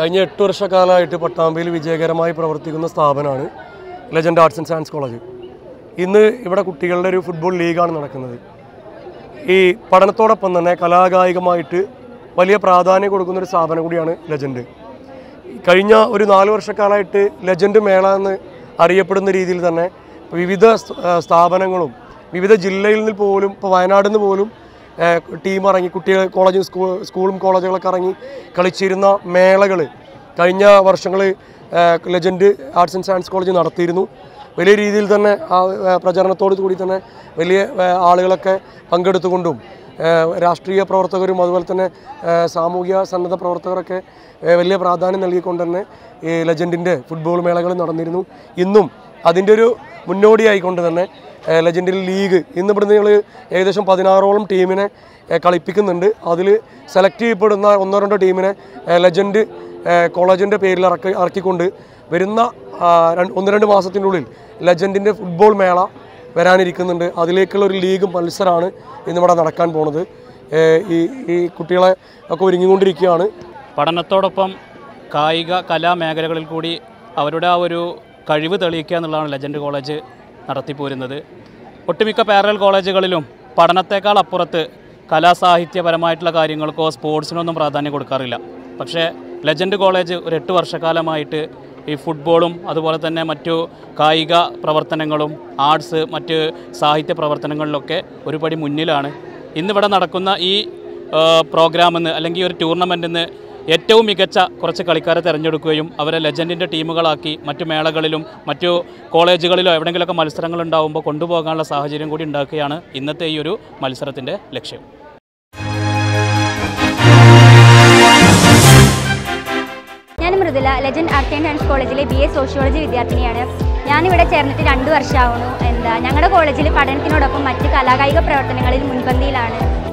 കഴിഞ്ഞ എട്ട് വർഷക്കാലമായിട്ട് പട്ടാമ്പിയിൽ വിജയകരമായി പ്രവർത്തിക്കുന്ന സ്ഥാപനമാണ് Legend Arts and Science College ഇന്ന് ഇവിടെ കുട്ടികളുടെ ഒരു ഫുട്ബോൾ ലീഗാണ് നടക്കുന്നത് ഈ പഠനത്തോടൊപ്പം തന്നെ കലാകായികമായിട്ട് വലിയ പ്രാധാന്യം കൊടുക്കുന്ന ഒരു സ്ഥാപനം കൂടിയാണ് ലെജൻഡ് കഴിഞ്ഞ ഒരു നാല് വർഷക്കാലമായിട്ട് ലെജൻഡ് മേള എന്ന് അറിയപ്പെടുന്ന രീതിയിൽ തന്നെ വിവിധ സ്- ആ, സ്ഥാപനങ്ങളും വിവിധ ജില്ലയിൽ നിന്ന് പോലും ഇപ്പോൾ വയനാട് നിന്ന് പോലും ടീം ഇറങ്ങി കുട്ടികൾ കോളേജും സ്കൂൾ സ്കൂളും കോളേജുകളൊക്കെ ഇറങ്ങി കളിച്ചിരുന്ന മേളകൾ കഴിഞ്ഞ വർഷങ്ങൾ Legend Arts and Science College നടത്തിയിരുന്നു വലിയ രീതിയിൽ തന്നെ ആ ആ, പ്രചരണത്തോടു കൂടി തന്നെ വലിയ ആ, ആളുകളൊക്കെ പങ്കെടുത്തുകൊണ്ടും ഏഹ് രാഷ്ട്രീയ പ്രവർത്തകരും അതുപോലെ തന്നെ ഏഹ് സാമൂഹിക സന്നദ്ധ പ്രവർത്തകരൊക്കെ ഏഹ് വലിയ പ്രാധാന്യം നൽകിക്കൊണ്ട് തന്നെ ഈ ലെജൻഡിൻ്റെ ഫുട്ബോൾ മേളകൾ നടന്നിരുന്നു ഇന്നും അതിൻ്റെ ഒരു മുന്നോടിയായിക്കൊണ്ട് തന്നെ ഏഹ് ലെജൻഡിൽ ലീഗ് ഇന്ന് ഇവിടുന്ന് ഞങ്ങൾ ഏകദേശം പതിനാറോളം ടീമിനെ ഏഹ് കളിപ്പിക്കുന്നുണ്ട് അതിൽ സെലക്ട് ചെയ്യപ്പെടുന്ന ഒന്നോ രണ്ടോ ടീമിനെ ഏഹ് ലെജൻഡ് ഏഹ് കോളേജിൻ്റെ പേരിൽ ഇറക്കി ഇറക്കിക്കൊണ്ട് വരുന്ന ആ, രണ്ട്- ഒന്ന് രണ്ട് മാസത്തിൻ്റെ ഉള്ളിൽ ലെജൻഡിൻ്റെ ഫുട്ബോൾ മേള വരാനിരിക്കുന്നുണ്ട് അതിലേക്കുള്ള ഒരു ലീഗ് മത്സരമാണ് ഇന്നിവിടെ നടക്കാൻ പോണത് ഏഹ് ഈ ഈ കുട്ടികളെ ഒക്കെ ഒരുങ്ങിക്കൊണ്ടിരിക്കുകയാണ് പഠനത്തോടൊപ്പം കായിക കലാ മേഖലകളിൽ കൂടി അവരുടെ ആ ഒരു കഴിവ് തെളിയിക്കുക എന്നുള്ളതാണ് ലെജൻഡ് കോളേജ് നടത്തിപ്പോരുന്നത് ഒട്ടുമിക്ക പാരൽ കോളേജുകളിലും പഠനത്തേക്കാൾ അപ്പുറത്ത് കലാസാഹിത്യപരമായിട്ടുള്ള കാര്യങ്ങൾക്കോ സ്പോർട്സിനൊന്നും പ്രാധാന്യം കൊടുക്കാറില്ല പക്ഷേ ലെജൻഡ് കോളേജ് ഒരു എട്ട് വർഷക്കാലമായിട്ട് ഈ ഫുട്ബോളും അതുപോലെ തന്നെ മറ്റു കായിക പ്രവർത്തനങ്ങളും ആർട്സ് മറ്റ് സാഹിത്യ പ്രവർത്തനങ്ങളിലൊക്കെ ഒരുപടി മുന്നിലാണ് ഇന്നിവിടെ നടക്കുന്ന ഈ പ്രോഗ്രാമിൽ നിന്ന് അല്ലെങ്കിൽ ഈ ഒരു ടൂർണമെൻറ്റിൽ നിന്ന് ഏറ്റവും മികച്ച കുറച്ച് കളിക്കാരെ തിരഞ്ഞെടുക്കുകയും അവരെ ലെജൻഡിൻ്റെ ടീമുകളാക്കി മറ്റു മേളകളിലും മറ്റു കോളേജുകളിലോ എവിടെയെങ്കിലുമൊക്കെ മത്സരങ്ങൾ ഉണ്ടാകുമ്പോൾ കൊണ്ടുപോകാനുള്ള സാഹചര്യം കൂടി ഉണ്ടാക്കുകയാണ് ഇന്നത്തെ ഈ ഒരു മത്സരത്തിൻ്റെ ലക്ഷ്യം ഞാൻ Mridula Legend Art and Science കോളേജിലെ ബി എ സോഷ്യോളജി വിദ്യാർത്ഥിനിയാണ് ഞാനിവിടെ ചേർന്നിട്ട് രണ്ട് വർഷമാവുന്നു എന്താ ഞങ്ങളുടെ കോളേജിൽ പഠനത്തിനോടൊപ്പം മറ്റ് കലാകായിക പ്രവർത്തനങ്ങളിൽ മുൻപന്തിയിലാണ്